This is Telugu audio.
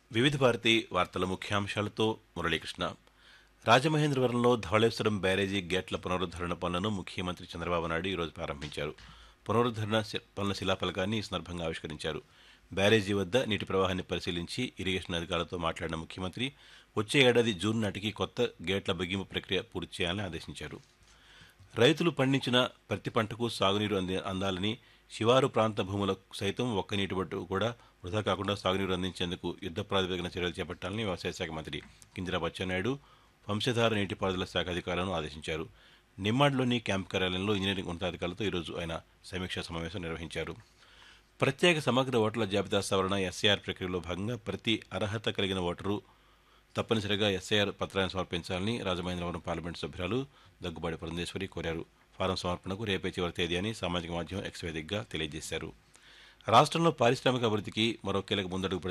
వివిధ భారతి వార్తల ముఖ్యాంశాలతో మురళీకృష్ణ రాజమహేంద్రవరంలో ధవళేశ్వరం బ్యారేజీ గేట్ల పునరుద్ధరణ పనులను ముఖ్యమంత్రి చంద్రబాబు నాయుడు ఈరోజు ప్రారంభించారు పునరుద్ధరణ శి- పనుల శిలాఫలకాన్ని ఈ సందర్భంగా ఆవిష్కరించారు బ్యారేజీ వద్ద నీటి ప్రవాహాన్ని పరిశీలించి ఇరిగేషన్ అధికారులతో మాట్లాడిన ముఖ్యమంత్రి వచ్చే ఏడాది జూన్ నాటికి కొత్త గేట్ల బిగింపు ప్రక్రియ పూర్తి చేయాలని ఆదేశించారు రైతులు పండించిన ప్రతి పంటకు సాగునీరు అంది అందాలని శివారు ప్రాంత భూములకు సైతం ఒక్క నీటి బట్టు కూడా వృధా కాకుండా సాగునీరు అందించేందుకు యుద్ధ ప్రాతిపదికన చర్యలు చేపట్టాలని వ్యవసాయ శాఖ మంత్రి కింజరా బచ్చెన్నాయుడు వంశధార నీటిపారుదల శాఖ అధికారులను ఆదేశించారు నిమ్మాడ్లోని క్యాంప్ కార్యాలయంలో ఇంజనీరింగ్ ఉన్నతాధికారులతో ఈరోజు ఆయన సమీక్షా సమావేశం నిర్వహించారు ప్రత్యేక సమగ్ర ఓటర్ల జాబితా సవరణ ఎస్ఐఆర్ ప్రక్రియలో భాగంగా ప్రతి అర్హత కలిగిన ఓటరు తప్పనిసరిగా ఎస్ఐఆర్ పత్రాన్ని సమర్పించాలని రాజమహేంద్రవరం పార్లమెంటు సభ్యురాలు దగ్గుబాటి పురంధేశ్వరి కోరారు ఫారం సమర్పణకు రేపే చివరి తేదీ అని సామాజిక మాధ్యమం ఎక్స్ వేదికగా తెలియజేశారు రాష్ట్రంలో పారిశ్రామిక అభివృద్ధికి మరో కీలక ముందడుగు